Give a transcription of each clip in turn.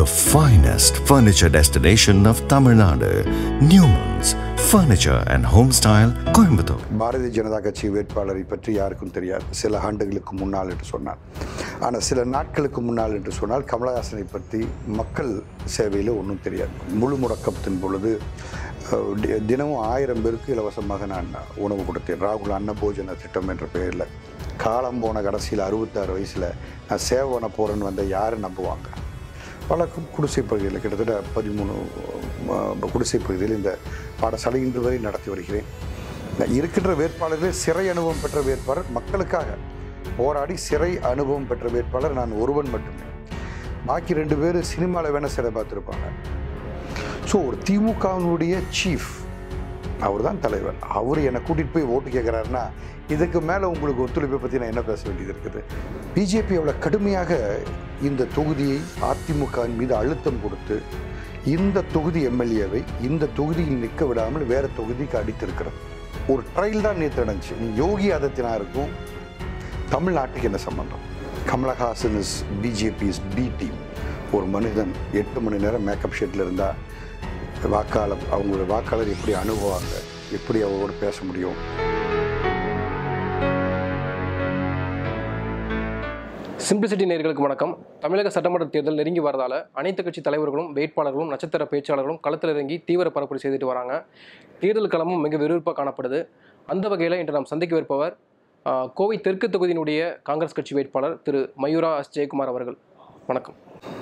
The finest furniture destination of Tamil Nadu, Newman's Furniture and Homestyle, Coimbatore. Bharatiya Janata கட்சி வேட்பாளரை பற்றி யாருக்கும் தெரியாது சில ஆண்டுகளுக்கு முன்னால் என்று சொன்னார் ஆனால் சில நாட்களுக்கு முன்னால் என்று சொன்னால் கமலஹாசனை பற்றி மக்கள் சேவையில் ஒன்றும் தெரியாது முழு முடக்கத்தின் பொழுது அஹ், தி- தினமும் ஆயிரம் பேருக்கு இலவசமாக நான் உணவு கொடுத்தேன் ராகுல் அன்னபோஜன திட்டம் என்ற பெயரில் காலம் போன கடைசியில் அறுபத்தாறு வயசில் நான் சேவை பண்ண போகிறேன்னு வந்த யார் நம்புவாங்க பல கு- குடிசை பகுதிகளில் கிட்டத்தட்ட பதிமூணு அஹ், குடிசை பகுதியில் இந்த பாடசாலை இன்று வரை நடத்தி வருகிறேன் நான் இருக்கின்ற வேட்பாளர்களே சிறை அனுபவம் பெற்ற வேட்பாளர் மக்களுக்காக போராடி சிறை அனுபவம் பெற்ற வேட்பாளர் நான் ஒருவன் மட்டுமே பாக்கி ரெண்டு பேர் சினிமாவில் வேணால் சிறை பார்த்துருப்பாங்க ஸோ ஒரு திமுகவினுடைய சீஃப் அவர் தான் தலைவர் அவர் என்னை கூட்டிகிட்டு போய் ஓட்டு கேட்குறாருன்னா இதுக்கு மேலே உங்களுக்கு ஒத்துழைப்பை பற்றி நான் என்ன பேச வேண்டியது இருக்குது பிஜேபி அவ்வளோ கடுமையாக இந்த தொகுதியை அதிமுகவின் மீது அழுத்தம் கொடுத்து இந்த தொகுதி எம்எல்ஏவை இந்த தொகுதியில் நிற்க விடாமல் வேறு தொகுதிக்கு அடித்திருக்கிறது ஒரு ட்ரையல் தான் நேற்று நடந்துச்சு நீ யோகி ஆதித்யநாருக்கும் தமிழ்நாட்டுக்கு என்ன சம்பந்தம் Kamal Haasan is BJP is B team ஒரு மனிதன் எட்டு மணி நேரம் மேக்கப் ஷெட்டில் இருந்தால் வாக்காளர் அவங்களோட வாக்காளர் எப்படி அணுகுவாங்க எப்படி அவரோட பேச முடியும் சிம்பிளிசிட்டி நேர்களுக்கு வணக்கம் தமிழக சட்டமன்ற தேர்தல் நெருங்கி வரதால அனைத்து கட்சி தலைவர்களும் வேட்பாளர்களும் நட்சத்திர பேச்சாளர்களும் களத்தில் இறங்கி தீவிர பரப்புரை செய்துட்டு வராங்க தேர்தல் களமும் மிக விறுவிறுப்பாக காணப்படுது அந்த வகையில் இன்று நாம் சந்திக்கவிருப்பவர் ஆஹ், கோவை தெற்கு தொகுதியினுடைய காங்கிரஸ் கட்சி வேட்பாளர் திரு மயூரா எஸ் ஜெயக்குமார் அவர்கள் வணக்கம்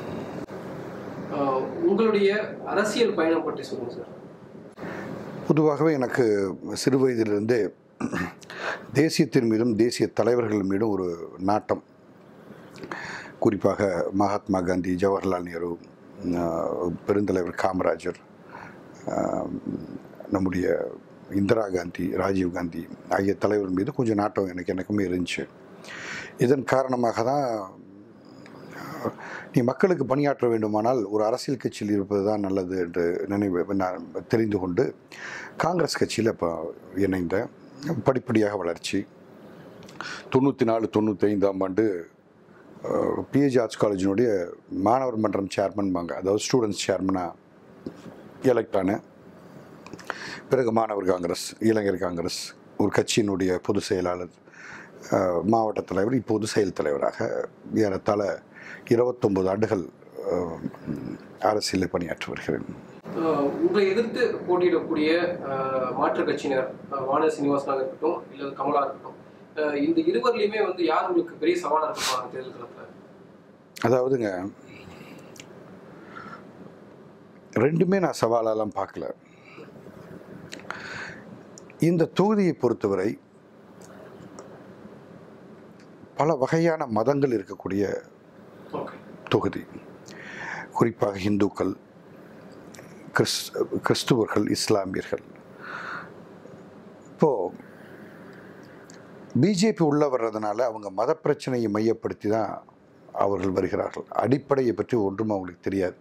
ஆஹ், உங்களுடைய அரசியல் பயணம் பற்றி சொல்லுங்கள் சார் பொதுவாகவே எனக்கு சிறு வயதிலிருந்தே தேசியத்தின் மீதும் தேசிய தலைவர்கள் மீதும் ஒரு நாட்டம் குறிப்பாக மகாத்மா காந்தி ஜவஹர்லால் நேரு ஆஹ், பெருந்தலைவர் காமராஜர் ஆஹ், நம்முடைய இந்திரா காந்தி ராஜீவ் காந்தி ஆகிய தலைவர் மீது கொஞ்சம் நாட்டம் எனக்கு எனக்குமே இருந்துச்சு இதன் காரணமாக தான் நீ மக்களுக்கு பணியாற்ற வேண்டுமானால் ஒரு அரசியல் கட்சியில் இருப்பது தான் நல்லது என்று நினைவு நான் தெரிந்து கொண்டு காங்கிரஸ் கட்சியில் இப்போ இணைந்தேன் படிப்படியாக வளர்ச்சி தொண்ணூற்றி நாலு தொண்ணூத்தைந்தாம் ஆண்டு பிஹெச் ஆர்ட்ஸ் காலேஜினுடைய மாணவர் மன்றம் சேர்மன்பாங்க அதாவது ஸ்டூடெண்ட்ஸ் சேர்மனாக எலெக்ட் ஆனேன் பிறகு மாணவர் காங்கிரஸ் இளைஞர் காங்கிரஸ் ஒரு கட்சியினுடைய பொதுச் செயலாளர் அஹ், மாவட்ட தலைவர் இப்போது செயல் தலைவராக ஏறத்தாழ இருபத்தொன்பது ஆண்டுகள் அஹ், அரசியலில் பணியாற்றி வருகிறேன் ஆஹ், உங்களை எதிர்த்து போட்டியிடக்கூடிய ஆஹ், மாற்றுக் கட்சியினர் ஆஹ், வானதி சீனிவாசனாக இருக்கட்டும் இல்லை கமலா இருக்கட்டும் ஆஹ், இந்த இருவர்லையுமே வந்து யார் உங்களுக்கு பெரிய சவாலாக இருப்பாங்க தேர்தல் களத்தில் அதாவதுங்க ரெண்டுமே நான் சவாலெல்லாம் பார்க்கல இந்த தொகுதியை பொறுத்தவரை பல வகையான மதங்கள் இருக்கக்கூடிய ஓகே தொகுதி குறிப்பாக இந்துக்கள் கிறிஸ் கிறிஸ்துவர்கள் இஸ்லாமியர்கள் இப்போது பிஜேபி உள்ள வர்றதுனால அவங்க மத பிரச்சனையை மையப்படுத்தி தான் அவர்கள் வருகிறார்கள் அடிப்படையை பற்றி ஒன்றும் அவங்களுக்கு தெரியாது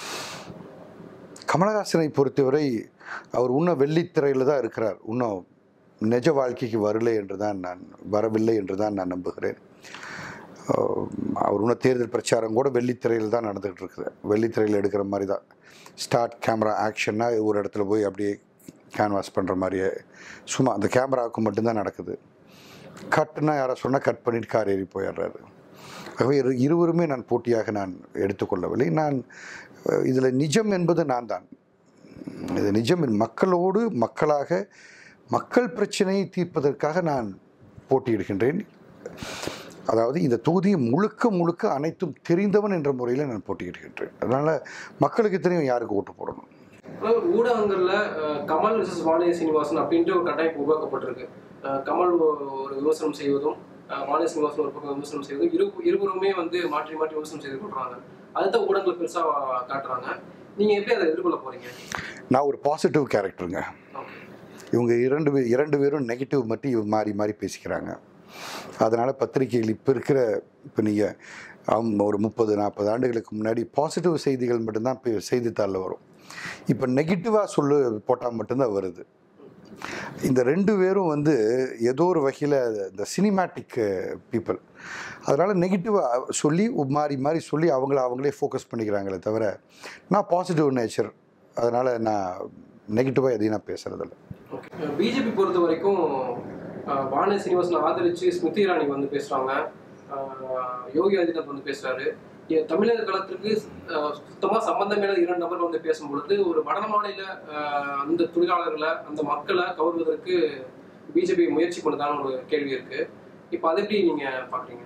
கமலஹாசனை பொறுத்தவரை அவர் இன்னும் வெள்ளித்திரையில் தான் இருக்கிறார் இன்னும் நிஜ வாழ்க்கைக்கு வரலை என்று தான் நான் வரவில்லை என்று தான் நான் நம்புகிறேன் அஹ் அவர் இன்னும் தேர்தல் பிரச்சாரம் கூட வெள்ளித்திரையில் தான் நடந்துகிட்டு இருக்குது வெள்ளித்திரையில் எடுக்கிற மாதிரி தான் ஸ்டார்ட் கேமரா ஆக்ஷன்னா ஒரு இடத்துல போய் அப்படியே கேன்வாஸ் பண்ணுற மாதிரியே சும்மா அந்த கேமராவுக்கு மட்டும்தான் நடக்குது கட்னா யாரை சொன்னால் கட் பண்ணிட்டு கார் ஏறி போயிடுறாரு ஆகவே இரு- இருவருமே நான் போட்டியாக நான் எடுத்துக்கொள்ளவில்லை நான் இதில் நிஜம் என்பது நான் தான் இது நிஜம் மக்களோடு மக்களாக மக்கள் பிரச்சனையை தீர்ப்பதற்காக நான் போட்டியிடுகின்றேன் அதாவது இந்த தொகுதியை முழுக்க முழுக்க அனைத்தும் தெரிந்தவன் என்ற முறையில் நான் போட்டியிடுகின்றேன் அதனால் மக்களுக்கு தெரியும் யாருக்கு ஓட்டு போடணும் அதாவது ஊடகங்கள்ல அஹ், கமல் விசஸ் வானதி சீனிவாசன் அப்படின்ற ஒரு கட்டாயம் உருவாக்கப்பட்டிருக்கு அஹ், கமல் ஒ- ஒரு விமர்சனம் செய்வதும் அஹ், வானதி சீனிவாசன் ஒரு பக்கம் விமர்சனம் செய்வதும் இரு இருவருமே வந்து மாற்றி மாற்றி விமர்சனம் செய்து கொள்றாங்க அதுதான் ஊடகங்கள் பெருசா காட்டுறாங்க நீங்க எப்படி அதை எதிர்கொள்ள போறீங்க நான் ஒரு பாசிட்டிவ் கேரக்டருங்க ஓகே இவங்க இரண்டு பேர் இரண்டு பேரும் நெகட்டிவ் மட்டும் இவ மாறி மாறி பேசிக்கிறாங்க அதனால் பத்திரிகைகள் இப்போ இருக்கிற இப்போ நீங்கள் ஒரு முப்பது நாற்பது ஆண்டுகளுக்கு முன்னாடி பாசிட்டிவ் செய்திகள் மட்டும்தான் இப்போ செய்தித்தாளில் வரும் இப்போ நெகட்டிவாக சொல்லு போட்டால் மட்டும்தான் வருது இந்த ரெண்டு பேரும் வந்து ஏதோ ஒரு வகையில் இந்த சினிமேட்டிக் பீப்புள் அதனால் நெகட்டிவாக சொல்லி மாறி மாறி சொல்லி அவங்கள அவங்களே ஃபோக்கஸ் பண்ணிக்கிறாங்களே தவிர நான் பாசிட்டிவ் நேச்சர் அதனால் நான் நெகட்டிவாக எதையும் நான் பேசுகிறதில்ல பிஜேபி பொறுத்த வரைக்கும் அஹ், வானதி சீனிவாசன் ஆதரிச்சு ஸ்மிருதி இரானி வந்து பேசுறாங்க அஹ், யோகி ஆதித்யநாத் வந்து பேசுறாரு எ- தமிழக களத்திற்கு அஹ், சுத்தமா சம்பந்தமில்லாத இரண்டு நபர்கள் வந்து பேசும்பொழுது ஒரு வட மாநில அஹ், அந்த தொழிலாளர்களை அந்த மக்களை கவர்வதற்கு பிஜேபி முயற்சி பண்ணுதான்னு ஒரு கேள்வி இருக்கு இப்போ அதை எப்படி நீங்க பாக்குறீங்க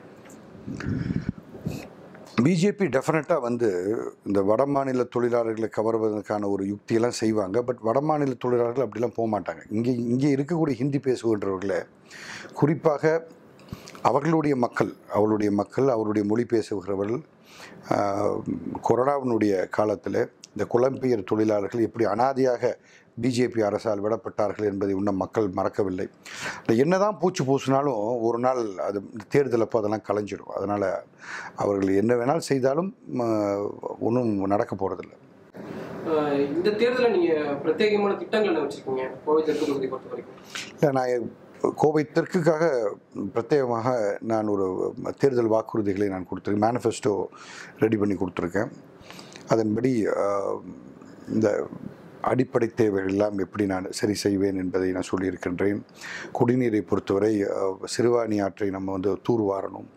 பிஜேபி டெஃபினட்டாக வந்து இந்த வட மாநில தொழிலாளர்களை கவர்வதற்கான ஒரு யுக்தியெல்லாம் செய்வாங்க பட் வட மாநில தொழிலாளர்கள் அப்படிலாம் போக மாட்டாங்க இங்கே இங்கே இருக்கக்கூடிய ஹிந்தி பேசுகின்றவர்களை குறிப்பாக அவர்களுடைய மக்கள் அவர்களுடைய மக்கள் அவருடைய மொழி பேசுகிறவர்கள் ஆஹ், கொரோனாவினுடைய காலத்தில் இந்த புலம்பெயர் தொழிலாளர்கள் எப்படி அனாதையாக பிஜேபி அரசால் விடப்பட்டார்கள் என்பதை இன்னும் மக்கள் மறக்கவில்லை இந்த என்னதான் பூச்சி பூசினாலும் ஒரு நாள் அது தேர்தலப்போ அதெல்லாம் கலைஞ்சிடும் அதனால் அவர்கள் என்ன வேணாலும் செய்தாலும் ஒன்றும் நடக்க போகிறதில்ல அஹ், இந்த தேர்தலில் நீங்க பிரத்யேகமான திட்டங்கள் என்ன வச்சிருக்கீங்க கோவை தெற்கு தொகுதி பொறுத்த வரைக்கும் இல்லை நான் கோவை தெற்குக்காக பிரத்யேகமாக நான் ஒரு தேர்தல் வாக்குறுதிகளை நான் கொடுத்துருக்கேன் மேனிஃபெஸ்டோ ரெடி பண்ணி கொடுத்துருக்கேன் அதன்படி ஆஹ், இந்த அடிப்படை தேவைகள் எல்லாம் எப்படி நான் சரி செய்வேன் என்பதை நான் சொல்லியிருக்கின்றேன் குடிநீரை பொறுத்தவரை ஆஹ், சிறுவாணி ஆற்றை நம்ம வந்து தூர்வாரணும்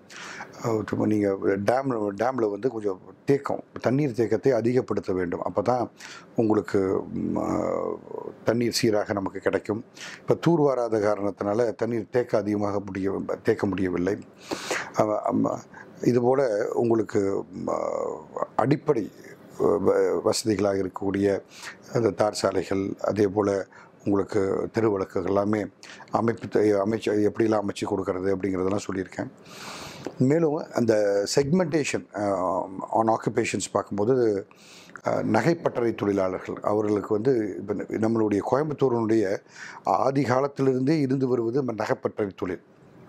நீங்கள் டேம் டேமில் வந்து கொஞ்சம் தேக்கம் தண்ணீர் தேக்கத்தை அதிகப்படுத்த வேண்டும் அப்போ தான் உங்களுக்கு ம், ஆஹ், தண்ணீர் சீராக நமக்கு கிடைக்கும் இப்போ தூர் வராத காரணத்தினால தண்ணீர் தேக்க அதிகமாக முடிய தேக்க முடியவில்லை அவ- அம்ம- இதுபோல் உங்களுக்கு ம், ஆஹ், அடிப்படை வ- வசதிகளாக இருக்கக்கூடிய அந்த தார் சாலைகள் அதே போல் உங்களுக்கு தெருவிளக்குகள் எல்லாமே அமைப்பு த- அமைச்சு எப்படிலாம் அமைச்சு கொடுக்கறது அப்படிங்கிறதெல்லாம் சொல்லியிருக்கேன் மேலும் அந்த செக்மெண்டேஷன் ஆன் ஆக்குபேஷன்ஸ் பார்க்கும்போது அஹ், நகைப்பட்டறை தொழிலாளர்கள் அவர்களுக்கு வந்து இப்போ நம்மளுடைய கோயம்புத்தூரினுடைய ஆதி காலத்திலிருந்தே இருந்து வருவது நம்ம நகைப்பட்டறை தொழில்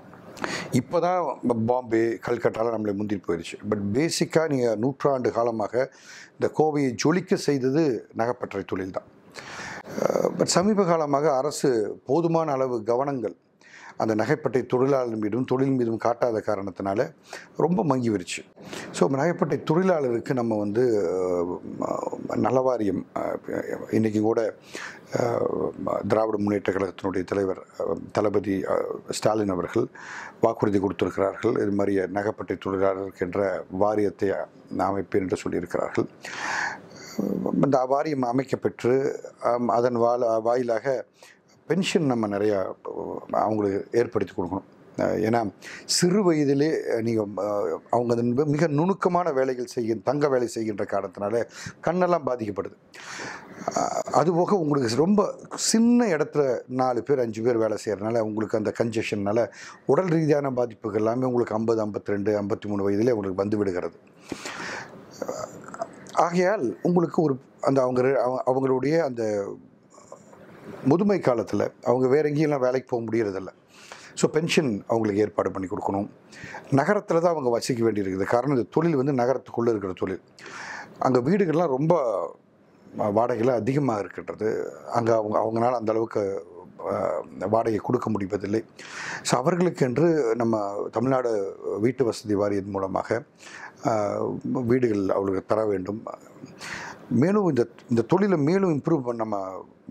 இப்போ தான் பாம்பே கல்கட்டாலாம் நம்மளை முந்தி போயிடுச்சு பட் பேசிக்காக நீங்கள் நூற்றாண்டு காலமாக இந்த கோவையை ஜொலிக்க செய்தது நகைப்பட்டறை தொழில் தான் பட் சமீப காலமாக அரசு போதுமான அளவு கவனங்கள் அந்த நகைப்பட்டை தொழிலாளர் மீதும் தொழில் மீதும் காட்டாத காரணத்தினால ரொம்ப மங்கி விருச்சு ஸோ நகைப்பட்டை தொழிலாளருக்கு நம்ம வந்து அஹ், நலவாரியம் அஹ், இன்னைக்கு கூட அஹ், திராவிட முன்னேற்ற கழகத்தினுடைய தலைவர் அஹ், தளபதி அஹ், ஸ்டாலின் அவர்கள் வாக்குறுதி கொடுத்திருக்கிறார்கள் இது மாதிரி நகைப்பட்டை தொழிலாளருக்கு என்ற வாரியத்தை அமைப்பேன் என்று சொல்லியிருக்கிறார்கள் இந்த வாரியம் அமைக்கப்பெற்று அம், அதன் வால வாயிலாக பென்ஷன் நம்ம நிறையா அவங்களுக்கு ஏற்படுத்தி கொடுக்கணும் அஹ், ஏன்னா சிறு வயதிலே நீங்கள் அவங்க அது மிக நுணுக்கமான வேலைகள் செய்ய தங்க வேலை செய்கின்ற காரணத்தினால கண்ணெல்லாம் பாதிக்கப்படுது அஹ், அதுபோக உங்களுக்கு ரொம்ப சின்ன இடத்துல நாலு பேர் அஞ்சு பேர் வேலை செய்கிறனால உங்களுக்கு அந்த கன்ஜெஷன்னால உடல் ரீதியான பாதிப்புகள் எல்லாமே உங்களுக்கு ஐம்பது ஐம்பத்தி ரெண்டு ஐம்பத்தி மூணு வயதிலே உங்களுக்கு வந்து விடுகிறது ஆகையால் உங்களுக்கு ஒரு அந்த அவங்க ரெ- அவங்க- அவங்களுடைய அந்த முதுமை காலத்தில் அவங்க வேற எங்கேயெல்லாம் வேலைக்கு போக முடியறதில்ல ஸோ பென்ஷன் அவங்களுக்கு ஏற்பாடு பண்ணி கொடுக்கணும் நகரத்தில் தான் அவங்க வசிக்க வேண்டியிருக்குது காரணம் இந்த தொழில் வந்து நகரத்துக்குள்ளே இருக்கிற தொழில் அங்கே வீடுகள்லாம் ரொம்ப வாடகைலாம் அதிகமாக இருக்கின்றது அங்கே அவங்க அவங்களால அந்த அளவுக்கு அஹ், வாடகை கொடுக்க முடிவதில்லை ஸோ அவர்களுக்கென்று நம்ம தமிழ்நாடு வீட்டு வசதி வாரியத்தின் மூலமாக அஹ், வீடுகள் அவர்களுக்கு தர வேண்டும் மேலும் இந்த இந்த தொழிலை மேலும் இம்ப்ரூவ் பண்ண நம்ம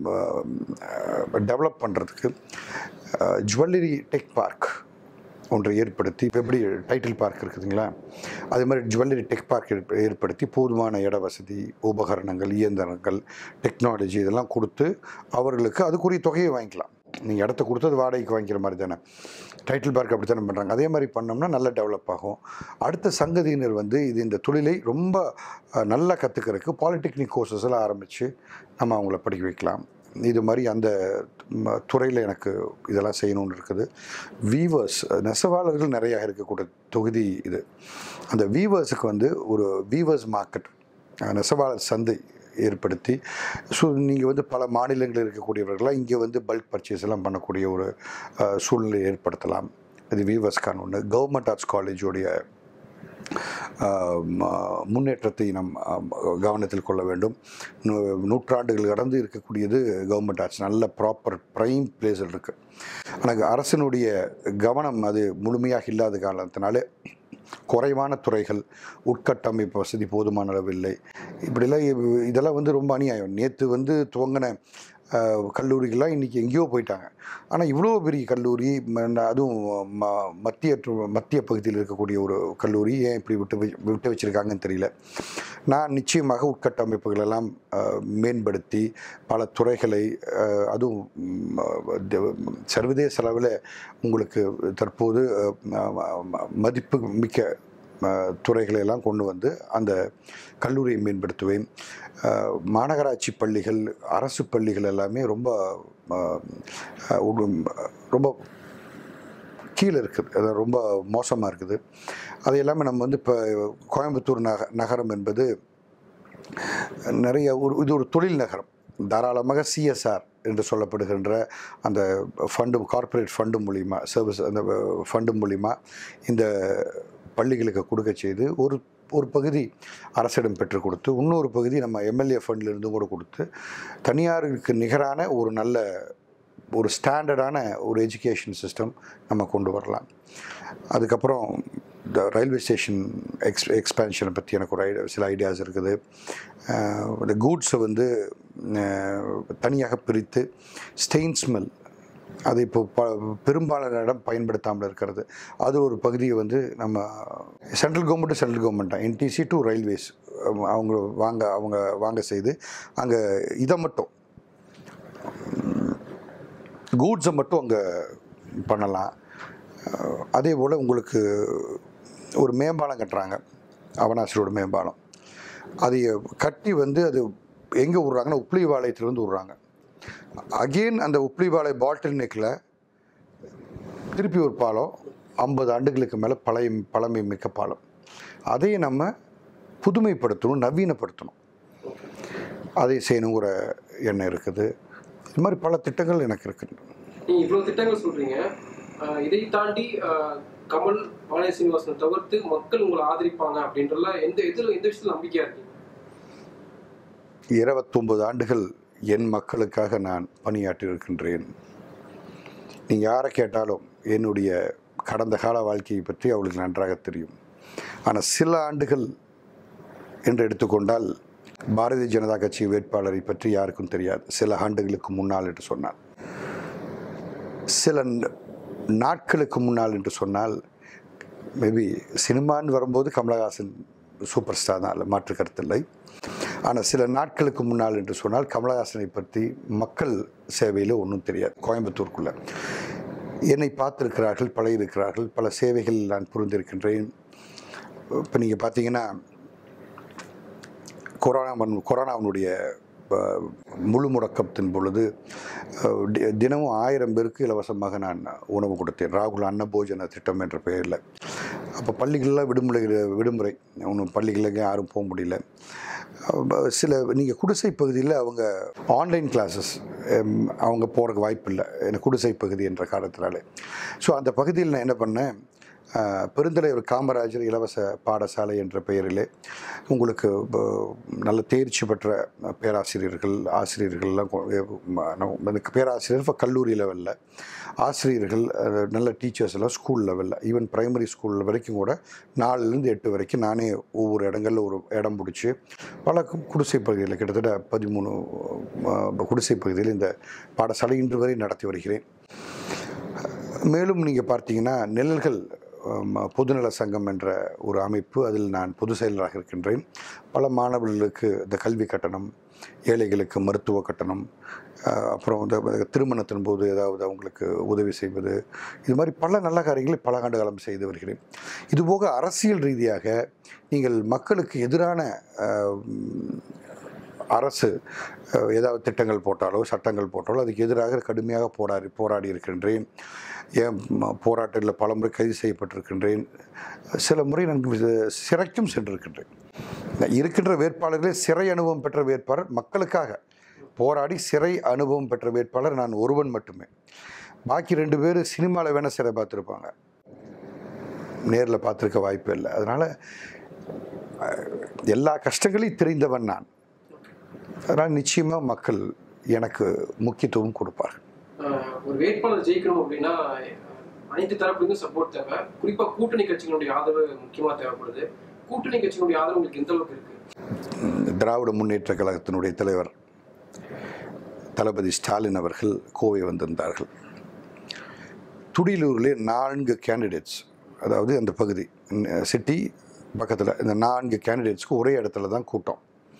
டெவலப் பண்ணுறதுக்கு ஜுவல்லரி டெக் பார்க் ஒன்றை ஏற்படுத்தி இப்போ எப்படி டைட்டில் பார்க் இருக்குதுங்களா அதே மாதிரி ஜுவல்லரி டெக் பார்க் ஏற்ப- ஏற்படுத்தி போதுமான இட வசதி உபகரணங்கள் இயந்திரங்கள் டெக்னாலஜி இதெல்லாம் கொடுத்து அவர்களுக்கு அதுக்குரிய தொகையை வாங்கிக்கலாம் நீங்கள் இடத்த கொடுத்து அது வாடகைக்கு வாங்கிக்கிற மாதிரி தானே டைட்டில் பார்க் அப்படி தானே பண்ணுறாங்க அதே மாதிரி பண்ணோம்னா நல்லா டெவலப் ஆகும் அடுத்த சங்கதியினர் வந்து இது இந்த தொழிலை ரொம்ப அஹ், நல்லா கற்றுக்கிறதுக்கு பாலிடெக்னிக் கோர்சஸ் எல்லாம் ஆரம்பித்து நம்ம அவங்கள படிக்க வைக்கலாம் இது மாதிரி அந்த துறையில் எனக்கு இதெல்லாம் செய்யணும்னு இருக்குது வீவர்ஸ் நெசவாளர்கள் நிறையா இருக்கக்கூடிய தொகுதி இது அந்த வீவர்ஸுக்கு வந்து ஒரு வீவர்ஸ் மார்க்கெட் நெசவாளர் சந்தை ஏற்படுத்தி ஸோ நீங்கள் வந்து பல மாநிலங்களில் இருக்கக்கூடியவர்களாக இங்கே வந்து பல்க் பர்ச்சேஸ் எல்லாம் பண்ணக்கூடிய ஒரு அஹ், சூழ்நிலை ஏற்படுத்தலாம் இது வீவர்ஸ்கான ஒன்று கவர்மெண்ட் ஆர்ட்ஸ் காலேஜோடைய ஆஹ் ம- முன்னேற்றத்தை நாம் ஆஹ், கவனத்தில் கொள்ள வேண்டும் நூ- நூற்றாண்டுகள் கடந்து இருக்கக்கூடியது கவர்மெண்ட் ஆட்சி நல்ல ப்ராப்பர் ப்ரைம் பிளேஸில் இருக்குது ஆனால் அரசினுடைய கவனம் அது முழுமையாக இல்லாத காரணத்தினால குறைவான துறைகள் உட்கட்டமைப்பு வசதி போதுமான அளவு இல்லை இப்படிலாம் இ- இதெல்லாம் வந்து ரொம்ப அநியாயம் நேற்று வந்து துவங்கின ஆஹ், கல்லூரிகள்லாம் இன்றைக்கி எங்கேயோ போயிட்டாங்க ஆனால் இவ்வளோ பெரிய கல்லூரி ம- ந- அதுவும் ம மத்திய டு- மத்திய பகுதியில் இருக்கக்கூடிய ஒரு கல்லூரி ஏன் இப்படி விட்டு வை- விட்டு வச்சுருக்காங்கன்னு தெரியல நான் நிச்சயமாக உட்கட்டமைப்புகள் எல்லாம் ஆஹ், மேம்படுத்தி பல துறைகளை ஆஹ், அதுவும் ம், த- சர்வதேச அளவில் உங்களுக்கு தற்போது ஆஹ், ம- ம- மதிப்பு மிக்க ஆஹ், துறைகளை எல்லாம் கொண்டு வந்து அந்த கல்லூரியை மேம்படுத்துவேன் ஆஹ், மாநகராட்சி பள்ளிகள் அரசு பள்ளிகள் எல்லாமே ரொம்ப ஆஹ், ஆஹ், ஒரு- ரொம்ப கீழே இருக்குது அது ரொம்ப மோசமாக இருக்குது அது எல்லாமே நம்ம வந்து இப்போ கோயம்புத்தூர் நக நகரம் என்பது நிறைய ஒரு இது ஒரு தொழில் நகரம் தாராளமாக சிஎஸ்ஆர் என்று சொல்லப்படுகின்ற அந்த ஃபண்டு கார்ப்பரேட் ஃபண்டு மூலிமா சர்வீஸ் அந்த ஃபண்டு மூலிமா இந்த பள்ளிகளுக்கு கொடுக்க செய்து ஒரு ஒரு பகுதி அரசிடம் பெற்றுக் கொடுத்து இன்னொரு பகுதி நம்ம எம்எல்ஏ ஃபண்ட்லேருந்து கூட கொடுத்து தனியாருக்கு நிகரான ஒரு நல்ல ஒரு ஸ்டாண்டர்டான ஒரு எஜுகேஷன் சிஸ்டம் நம்ம கொண்டு வரலாம் அதுக்கப்புறம் இந்த ரயில்வே ஸ்டேஷன் எக்ஸ் எக்ஸ்பேன்ஷனை பற்றி எனக்கு ஒரு ஐடியா சில ஐடியாஸ் இருக்குது அஹ் இந்த கூட்ஸை வந்து அஹ், தனியாக பிரித்து ஸ்டெயின் ஸ்மெல் அது இப்போ ப பெரும்பாலான இடம் பயன்படுத்தாமல் இருக்கிறது அது ஒரு பகுதியை வந்து நம்ம சென்ட்ரல் கவர்மெண்ட்டு சென்ட்ரல் கவர்மெண்ட் தான் என்டிசி டு ரயில்வேஸ் அவங்க வாங்க அவங்க வாங்க செய்து அங்கே இதை மட்டும் கூட்ஸை மட்டும் அங்கே பண்ணலாம் அஹ் அதே போல் உங்களுக்கு ஒரு மேம்பாலம் கட்டுறாங்க அவனாசிரோட மேம்பாலம் அதை கட்டி வந்து அது எங்கே விட்றாங்கன்னா உப்ளிபாளையத்துலேருந்து விட்றாங்க அகெயின் அந்த உப்ளிபாளைய பால்டன் நெக்கில் திருப்பி ஒரு பாலம் ஐம்பது ஆண்டுகளுக்கு மேலே பழைய பழமை மிக்க பாலம் அதையும் நம்ம புதுமைப்படுத்தணும் நவீனப்படுத்தணும் அதை செய்யணுங்கிற எண்ணம் இருக்குது இது மாதிரி பல திட்டங்கள் எனக்கு இருக்குது நீங்க இவ்வளவு திட்டங்கள் சொல்றீங்க ஆஹ் இதை தாண்டி ஆஹ் கமல் வானதி சீனிவாசனை தவிர்த்து மக்கள் உங்களை ஆதரிப்பாங்க அப்படின்றல எந்த எதுல எந்த விஷயத்துல நம்பிக்கையா இருக்கீங்க இருபத்தொம்பது ஆண்டுகள் என் மக்களுக்காக நான் பணியாற்றி இருக்கின்றேன் நீங்கள் யாரை கேட்டாலும் என்னுடைய கடந்த கால வாழ்க்கையை பற்றி அவளுக்கு நன்றாக தெரியும் ஆனால் சில ஆண்டுகள் என்று எடுத்துக்கொண்டால் பாரதிய ஜனதா கட்சி வேட்பாளரை பற்றி யாருக்கும் தெரியாது சில ஆண்டுகளுக்கு முன்னால் என்று சொன்னால் சில ந- நாட்களுக்கு முன்னால் என்று சொன்னால் மேபி சினிமான்னு வரும்போது கமலஹாசன் சூப்பர் ஸ்டார் தான் அதில் மாற்று கருத்தில்லை ஆனால் சில நாட்களுக்கு முன்னால் என்று சொன்னால் கமலஹாசனை பற்றி மக்கள் சேவையில் ஒன்றும் தெரியாது கோயம்புத்தூருக்குள்ளே என்னை பார்த்திருக்கிறார்கள் பழகியிருக்கிறார்கள் பல சேவைகள் நான் புரிந்திருக்கின்றேன் இப்போ நீங்கள் பார்த்தீங்கன்னா கொரோனா வன்- கொரோனாவினுடைய அஹ், முழு முடக்கத்தின் பொழுது அஹ், தி- தினமும் ஆயிரம் பேருக்கு இலவசமாக நான் உணவு கொடுத்தேன் ராகுல் அன்னபோஜன திட்டம் என்ற பெயரில் அப்போ பள்ளிகள்லாம் விடுமுறை விடுமுறை ஒன்றும் பள்ளிகளுக்கு யாரும் போக முடியல அஹ், சில நீங்கள் குடிசை பகுதியில் அவங்க ஆன்லைன் கிளாஸஸ் அவங்க போகிறதுக்கு வாய்ப்பு இல்லை எனக்கு குடிசை பகுதி என்ற காரணத்தினால ஸோ அந்த பகுதியில் நான் என்ன பண்ணேன் அஹ், பெருந்தலைவர் காமராஜர் இலவச பாடசாலை என்ற பெயரிலே உங்களுக்கு ப- நல்ல தேர்ச்சி பெற்ற பேராசிரியர்கள் ஆசிரியர்கள்லாம் கொ- ம- நம்ம இந்த பேராசிரியர் இப்போ கல்லூரி லெவலில் ஆசிரியர்கள் அஹ், நல்ல டீச்சர்ஸ் எல்லாம் ஸ்கூல் லெவலில் ஈவன் பிரைமரி ஸ்கூல் வரைக்கும் கூட நாலுலேருந்து எட்டு வரைக்கும் நானே ஒவ்வொரு இடங்களில் ஒரு இடம் பிடிச்சி பல கு- குடிசை பகுதியில் கிட்டத்தட்ட பதிமூணு அஹ், குடிசை பகுதியில் இந்த பாடசாலை இன்று வரை நடத்தி வருகிறேன் மேலும் நீங்கள் பார்த்தீங்கன்னா நெல்கள் ஆம், பொதுநல சங்கம் என்ற ஒரு அமைப்பு அதில் நான் பொது செயலராக இருக்கின்றேன் பல மாணவர்களுக்கு இந்த கல்வி கட்டணம் ஏழைகளுக்கு மருத்துவ கட்டணம் ஆஹ், அப்புறம் வந்து திருமணத்தின் போது ஏதாவது அவங்களுக்கு உதவி செய்வது இது மாதிரி பல நல்ல காரியங்களை பல ஆண்டு காலம் செய்து வருகிறேன் இதுபோக அரசியல் ரீதியாக நீங்கள் மக்களுக்கு எதிரான ஆஹ், அரசு அஹ், ஏதாவது திட்டங்கள் போட்டாலோ சட்டங்கள் போட்டாலோ அதுக்கு எதிராக கடுமையாக போராடி போராடி இருக்கின்றேன் ஏன் ம- போராட்டத்தில் பல முறை கைது செய்யப்பட்டிருக்கின்றேன் சில முறை நான் வி- சிறைக்கும் சென்றிருக்கின்றேன் நான் இருக்கின்ற வேட்பாளர்களே சிறை அனுபவம் பெற்ற வேட்பாளர் மக்களுக்காக போராடி சிறை அனுபவம் பெற்ற வேட்பாளர் நான் ஒருவன் மட்டுமே பாக்கி ரெண்டு பேர் சினிமாவில் வேணால் சிறை பார்த்துருப்பாங்க நேரில் பார்த்துருக்க வாய்ப்பு இல்லை அதனால் எல்லா கஷ்டங்களையும் தெரிந்தவன் நான் அதனால் நிச்சயமாக மக்கள் எனக்கு முக்கியத்துவம் கொடுப்பார்கள் ஆஹ் ஒரு வேட்பாளர் ஜெயிக்கணும் அப்படின்னா அனைத்து தரப்புக்கும் சப்போர்ட் தேவை குறிப்பா கூட்டணி கட்சிகளுடைய ஆதரவு முக்கியமா தேவைப்படுது கூட்டணி கட்சிகளுடைய ஆதரவு உங்களுக்கு எந்த அளவுக்கு இருக்கு திராவிட முன்னேற்ற கழகத்தினுடைய தலைவர் தளபதி ஸ்டாலின் அவர்கள் கோவை வந்திருந்தார்கள் துடியலூரிலே நான்கு கேண்டிடேட்ஸ் அதாவது அந்த பகுதி சிட்டி பக்கத்தில் இந்த நான்கு கேண்டிடேட்ஸ்க்கு ஒரே இடத்துல தான் கூட்டம்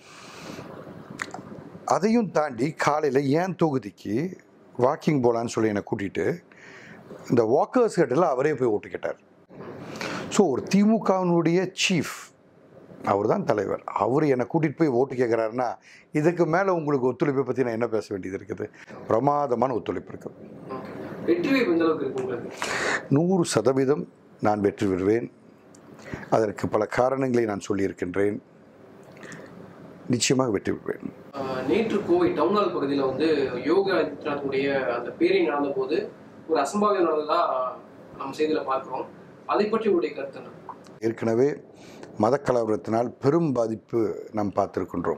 அதையும் தாண்டி காலையில் ஏன் தொகுதிக்கு வாக்கிங் போகலான்னு சொல்லி என்னை கூட்டிகிட்டு இந்த வாக்கர்ஸ் கிட்டலாம் அவரே போய் ஓட்டு கேட்டார் ஸோ ஒரு திமுகவினுடைய சீஃப் அவர் தான் தலைவர் அவர் என்னை கூட்டிகிட்டு போய் ஓட்டு கேட்குறாருன்னா இதுக்கு மேலே உங்களுக்கு ஒத்துழைப்பை பற்றி நான் என்ன பேச வேண்டியது இருக்குது பிரமாதமான ஒத்துழைப்பு இருக்குது வெற்றி வாய்ப்பு எந்த அளவுக்கு இருக்கு உங்களுக்கு நூறு சதவீதம் நான் வெற்றி பெறுவேன் அதற்கு பல காரணங்களை நான் சொல்லியிருக்கின்றேன் நிச்சயமாக வெற்றி பெறுவேன் ஆஹ் நேற்று கோவை டவுன்ஹால் பகுதியில் வந்து யோகா ஆதித்யநாத்துடைய அந்த பேரணி நடந்த போது ஒரு அசம்பாவியம் நடந்ததா நம்ம செய்தியில் பார்க்கிறோம் அதை பற்றி உங்களுடைய கருத்து என்ன ஏற்கனவே மதக்கலவரத்தினால் பெரும் பாதிப்பு நாம் பார்த்திருக்கின்றோம்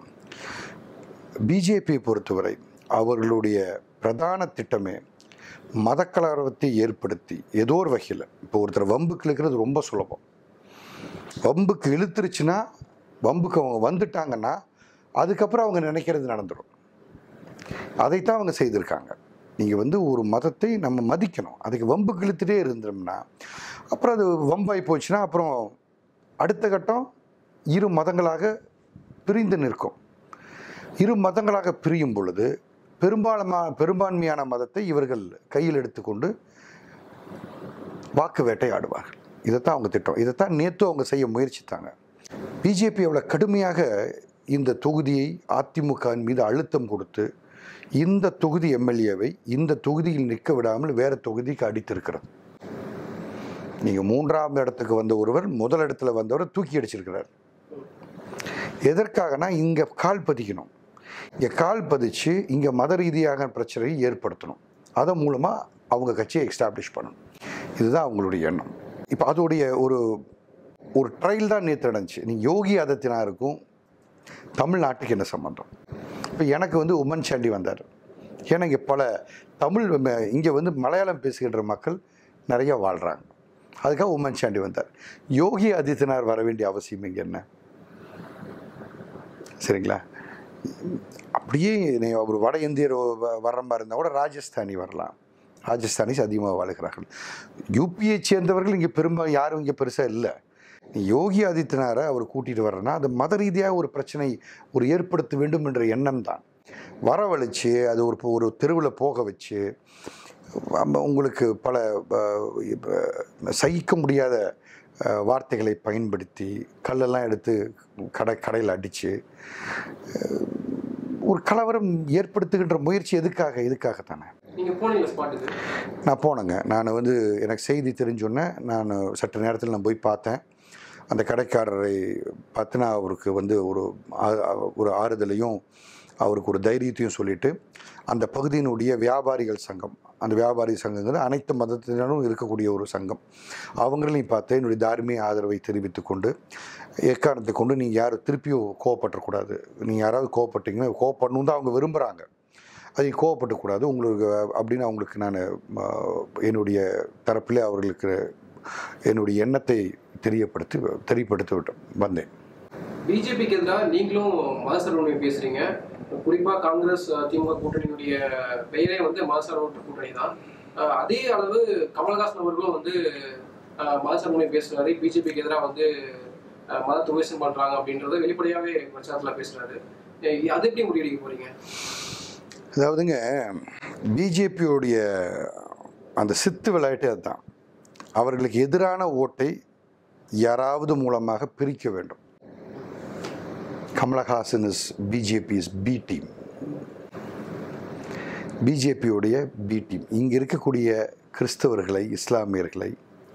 பிஜேபியை பொறுத்தவரை அவர்களுடைய பிரதான திட்டமே மதக்கலவரத்தை ஏற்படுத்தி ஏதோ ஒரு வகையில் இப்போ ஒருத்தர் வம்புக்கு இழுக்கிறது ரொம்ப சுலபம் வம்புக்கு இழுத்துருச்சுன்னா வம்புக்கு அவங்க வந்துட்டாங்கன்னா அதுக்கப்புறம் அவங்க நினைக்கிறது நடந்துடும் அதைத்தான் அவங்க செய்திருக்காங்க நீங்கள் வந்து ஒரு மதத்தை நம்ம மதிக்கணும் அதுக்கு வம்புக்கு இழுத்துட்டே இருந்தோம்னா அப்புறம் அது வம்பாய் போச்சுன்னா அப்புறம் அடுத்த கட்டம் இரு மதங்களாக பிரிந்து நிற்கும் இரு மதங்களாக பிரியும் பொழுது பெரும்பாலுமா பெரும்பான்மையான மதத்தை இவர்கள் கையில் எடுத்துக்கொண்டு வாக்கு வேட்டையாடுவார்கள் இதைத்தான் அவங்க திட்டம் இதைத்தான் நேற்று அவங்க செய்ய முயற்சித்தாங்க பிஜேபி அவ்வளோ கடுமையாக இந்த தொகுதியை அதிமுகவின் மீது அழுத்தம் கொடுத்து இந்த தொகுதி எம்எல்ஏவை இந்த தொகுதியில் நிற்க விடாமல் வேறு தொகுதிக்கு அடித்திருக்கிறது நீங்கள் மூன்றாம் இடத்துக்கு வந்த ஒருவர் முதல் இடத்துல வந்தவரை தூக்கி அடிச்சிருக்கிறார் எதற்காகனா இங்கே கால் பதிக்கணும் இங்கே கால் பதிச்சு இங்கே மத ரீதியாக பிரச்சனையை ஏற்படுத்தணும் அதன் மூலமாக அவங்க கட்சியை எக்ஸ்டாப்ளிஷ் பண்ணணும் இதுதான் அவங்களுடைய எண்ணம் இப்போ அதோடைய ஒரு ஒரு ட்ரையல் தான் நேற்று நடந்துச்சு நீ யோகி ஆதித்யநாருக்கும் தமிழ்நாட்டுக்கு என்ன சம்மந்தம் இப்போ எனக்கு வந்து உமன் சாண்டி வந்தார் ஏன்னா இங்கே பல தமிழ் இங்கே வந்து மலையாளம் பேசுகின்ற மக்கள் நிறைய வாழ்கிறாங்க அதுக்காக உமன் சாண்டி வந்தார் யோகி ஆதித்யநாத் வர வேண்டிய அவசியம் இங்கே என்ன சரிங்களா அப்படியே நீ ஒரு வட இந்தியர் வ- வர்ற மாதிரி இருந்தால் கூட ராஜஸ்தானி வரலாம் ராஜஸ்தானிஸ் அதிகமாக வாழ்கிறார்கள் யூபியை சேர்ந்தவர்கள் இங்கே பெரும்பாலும் யாரும் இங்கே பெருசாக இல்லை நீ யோகி ஆதித்யநாரை அவர் கூட்டிகிட்டு வர்றேன்னா அது மத ரீதியாக ஒரு பிரச்சனை ஒரு ஏற்படுத்த வேண்டும் என்ற எண்ணம் தான் வரவழைச்சு அது ஒரு ஒரு தெருவில் போக வச்சு ஆமா, உங்களுக்கு பல அஹ், இப்ப சகிக்க முடியாத அஹ், வார்த்தைகளை பயன்படுத்தி கல்லெல்லாம் எடுத்து கடை கடையில் அடித்து ஒரு கலவரம் ஏற்படுத்துகின்ற முயற்சி எதுக்காக இதுக்காக தானே நீங்க போனீங்க ஸ்பாட்டுக்கு நான் போனேங்க நான் வந்து எனக்கு செய்தி தெரிஞ்சோன்னே நான் சற்று நேரத்தில் நான் போய் பார்த்தேன் அந்த கடைக்காரரை பார்த்து நான் அவருக்கு வந்து ஒரு ஆ- ஒரு ஆறுதலையும் அவருக்கு ஒரு தைரியத்தையும் சொல்லிட்டு அந்த பகுதியினுடைய வியாபாரிகள் சங்கம் அந்த வியாபாரி சங்கங்கிறது அனைத்து மதத்தினரும் இருக்கக்கூடிய ஒரு சங்கம் அவங்களையும் பார்த்து என்னுடைய தார்மீக ஆதரவை தெரிவித்து கொண்டு எக்காரணத்தை கொண்டு நீங்கள் யாரும் திருப்பியும் கோவப்பட்டுறக்கூடாது நீங்கள் யாராவது கோவப்பட்டீங்கன்னா கோவப்படணும் தான் அவங்க விரும்புகிறாங்க அதை கோவப்படக்கூடாது உங்களுக்கு அப்படின்னு அவங்களுக்கு நான் என்னுடைய தரப்பிலே அவர்களுக்கு என்னுடைய எண்ணத்தை தெரியப்படுத்தி தெரியப்படுத்தி விட்டேன் வந்தேன் பிஜேபிக்கு எதிராக நீங்களும் மதசார்புமை பேசுறீங்க குறிப்பா காங்கிரஸ் அஹ், திமுக கூட்டணியுடைய பெயரே வந்து மதசார்பற்ற கூட்டணி தான் அஹ், அதே அளவு கமல்ஹாசன் அவர்களும் வந்து அஹ், மதசார்புமை பேசுறாரு பிஜேபிக்கு எதிராக வந்து அஹ், மத துவேஷம் பண்றாங்க அப்படின்றத வெளிப்படையாவே பிரச்சாரத்துல பேசுறாரு அஹ், அது எப்படி முடிவெடுக்க போறீங்க அதாவதுங்க பிஜேபியோடைய அந்த சித்து விளையாட்டு அதுதான் அவர்களுக்கு எதிரான ஓட்டை யாராவது மூலமாக பிரிக்க வேண்டும் Kamal Haasan is BJP is B team பிஜேபியோடைய பி டீம் இங்கே இருக்கக்கூடிய கிறிஸ்தவர்களை இஸ்லாமியர்களை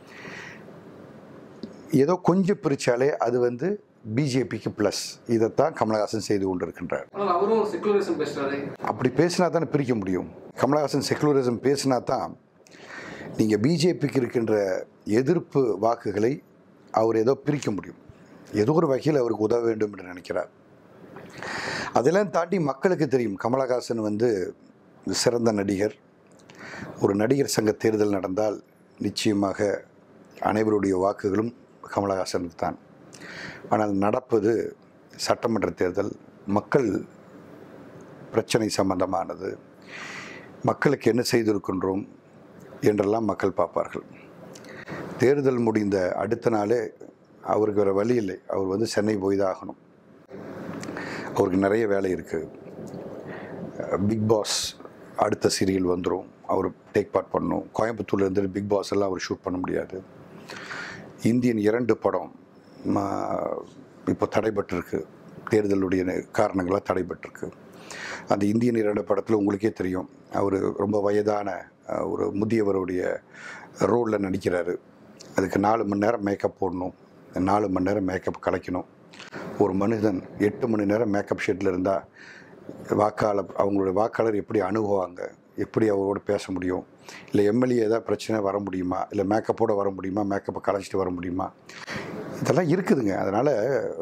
ஏதோ கொஞ்சம் பிரித்தாலே அது வந்து பிஜேபிக்கு ப்ளஸ் இதைத்தான் கமலஹாசன் செய்து கொண்டிருக்கின்றார் ஆனால் அவரும் செக்குலரிசம் பேசுறாரு அப்படி பேசினா தானே பிரிக்க முடியும் கமலஹாசன் செக்குலரிசம் பேசினா தான் நீங்கள் பிஜேபிக்கு இருக்கின்ற எதிர்ப்பு வாக்குகளை அவர் ஏதோ பிரிக்க முடியும் ஏதோ ஒரு வகையில் அவருக்கு உதவ வேண்டும் என்று நினைக்கிறார் அதெல்லாம் தாண்டி மக்களுக்கு தெரியும் கமலஹாசன் வந்து சிறந்த நடிகர் ஒரு நடிகர் சங்க தேர்தல் நடந்தால் நிச்சயமாக அனைவருடைய வாக்குகளும் கமலஹாசனுக்கு தான் ஆனால் நடப்பது சட்டமன்ற தேர்தல் மக்கள் பிரச்சனை சம்பந்தமானது மக்களுக்கு என்ன செய்திருக்கின்றோம் என்றெல்லாம் மக்கள் பார்ப்பார்கள் தேர்தல் முடிந்த அடுத்த நாளே அவருக்கு வேறு வழி இல்லை அவர் வந்து சென்னை போய் தான் ஆகணும் அவருக்கு நிறைய வேலை இருக்குது பிக் பாஸ் அடுத்த சீரியல் வந்துடும் அவர் டேக் பார்ட் பண்ணணும் கோயம்புத்தூர்ல இருந்து பிக் பாஸ் எல்லாம் அவர் ஷூட் பண்ண முடியாது இந்தியன் இரண்டு படம் ம- இப்போ தடைபட்டிருக்கு தேர்தலுடைய காரணங்களாக தடைபட்டிருக்கு அந்த இந்தியன் இரண்டு படத்தில் உங்களுக்கே தெரியும் அவர் ரொம்ப வயதான அஹ், ஒரு முதியவருடைய ரோலில் நடிக்கிறாரு அதுக்கு நாலு மணி நேரம் மேக்கப் போடணும் நாலு மணி நேரம் மேக்கப் கலைக்கணும் ஒரு மனிதன் எட்டு மணி நேரம் மேக்கப் ஷெட்டில் இருந்தால் வாக்காளர் அவங்களுடைய வாக்காளர் எப்படி அணுகுவாங்க எப்படி அவரோட பேச முடியும் இல்லை எம்எல்ஏ ஏதாவது பிரச்சனை வர முடியுமா இல்லை மேக்கப்போட வர முடியுமா மேக்கப்பை கலைச்சிட்டு வர முடியுமா இதெல்லாம் இருக்குதுங்க அதனால்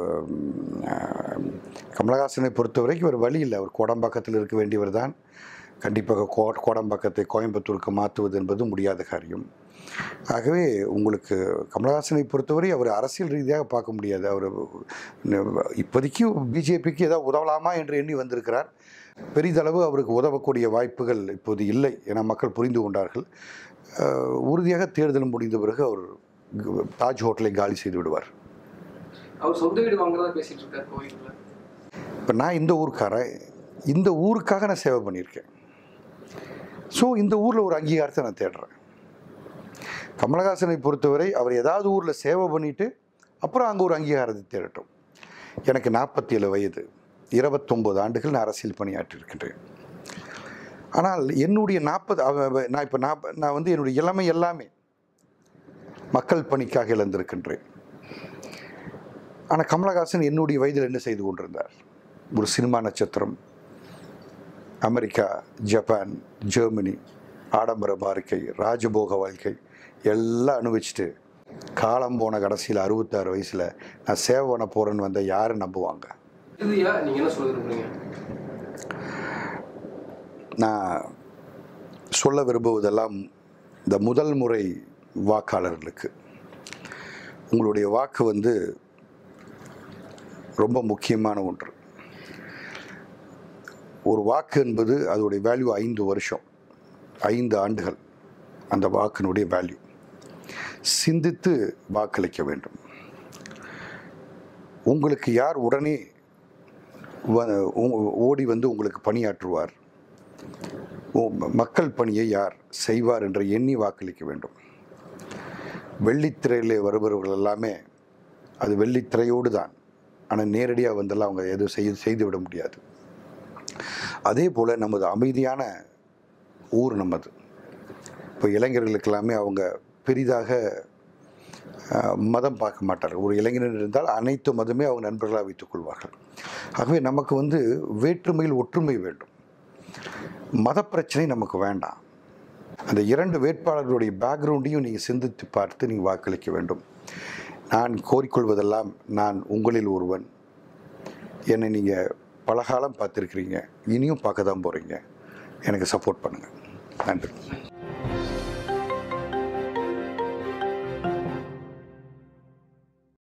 கமலஹாசனை பொறுத்த வரைக்கும் ஒரு வழி இல்லை அவர் கோடம்பாக்கத்தில் இருக்க வேண்டியவர் தான் கண்டிப்பாக கோ கோடம்பாக்கத்தை கோயம்புத்தூருக்கு மாற்றுவது என்பது முடியாத காரியம் ஆகவே உங்களுக்கு கமலஹாசனை பொறுத்தவரை அவர் அரசியல் ரீதியாக பார்க்க முடியாது அவர் இப்போதைக்கு பிஜேபிக்கு ஏதாவது உதவலாமா என்று எண்ணி வந்திருக்கிறார் பெரிதளவு அவருக்கு உதவக்கூடிய வாய்ப்புகள் இப்போது இல்லை என மக்கள் புரிந்து கொண்டார்கள் அஹ், உறுதியாக தேர்தல் முடிந்த பிறகு அவர் க- தாஜ் ஹோட்டலை காலி செய்து விடுவார் அவர் சொந்த வீடு வாங்குறதா பேசிட்டு இருக்காரு கோயிலில் இப்போ நான் இந்த ஊருக்காரன் இந்த ஊருக்காக நான் சேவை பண்ணியிருக்கேன் ஸோ இந்த ஊரில் ஒரு அங்கீகாரத்தை நான் தேடுறேன் கமலஹாசனை பொறுத்தவரை அவர் ஏதாவது ஊரில் சேவை பண்ணிட்டு அப்புறம் அங்கே ஒரு அங்கீகாரத்தை தேடட்டும் எனக்கு நாற்பத்தி ஏழு வயது இருபத்தொம்போது ஆண்டுகள் நான் அரசியல் பணியாற்றியிருக்கின்றேன் ஆனால் என்னுடைய நாற்பது நான் இப்போ நாற்ப நான் வந்து என்னுடைய இளமை எல்லாமே மக்கள் பணிக்காக இழந்திருக்கின்றேன் ஆனால் கமலஹாசன் என்னுடைய வயதில் என்ன செய்து கொண்டிருந்தார் ஒரு சினிமா நட்சத்திரம் அமெரிக்கா ஜப்பான் ஜெர்மனி ஆடம்பர வாழ்க்கை ராஜபோக வாழ்க்கை எல்லாம் அனுபவிச்சுட்டு காலம் போன கடைசியில் அறுபத்தாறு வயசில் நான் சேவை பண்ண போகிறேன்னு வந்தால் யாரை நம்புவாங்க இறுதியா நீங்க என்ன சொல்ல விரும்புறீங்க நான் சொல்ல விரும்புவதெல்லாம் இந்த முதல் முறை வாக்காளர்களுக்கு உங்களுடைய வாக்கு வந்து ரொம்ப முக்கியமான ஒன்று ஒரு வாக்கு என்பது அதோடைய வேல்யூ ஐந்து வருஷம் ஐந்து ஆண்டுகள் அந்த வாக்கினுடைய வேல்யூ சிந்தித்து வாக்களிக்க வேண்டும் உங்களுக்கு யார் உடனே வ- ஓ- ஓடி வந்து உங்களுக்கு பணியாற்றுவார் ஓ- மக்கள் பணியை யார் செய்வார் என்று எண்ணி வாக்களிக்க வேண்டும் வெள்ளித்திரையிலே வருபவர்கள் எல்லாமே அது வெள்ளித்திரையோடு தான் ஆனால் நேரடியாக வந்தெல்லாம் அவங்க எதுவும் செய்து செய்துவிட முடியாது அதே போல் நமது அமைதியான ஊர் நமது இப்போ இளைஞர்களுக்கு எல்லாமே அவங்க பெரிதாக அஹ், மதம் பார்க்க மாட்டார்கள் ஒரு இளைஞர் இருந்தால் அனைத்து மதமே அவங்க நண்பர்களாக வைத்துக் கொள்வார்கள் ஆகவே நமக்கு வந்து வேற்றுமையில் ஒற்றுமை வேண்டும் மத பிரச்சனை நமக்கு வேண்டாம் அந்த இரண்டு வேட்பாளர்களுடைய பேக்ரவுண்டையும் நீங்கள் சிந்தித்து பார்த்து நீங்கள் வாக்களிக்க வேண்டும் நான் கோரிக்கொள்வதெல்லாம் நான் உங்களில் ஒருவன் என்னை நீங்கள் பலகாலம் பார்த்துருக்கிறீங்க இனியும் பார்க்க தான் போகிறீங்க எனக்கு சப்போர்ட் பண்ணுங்கள் நன்றி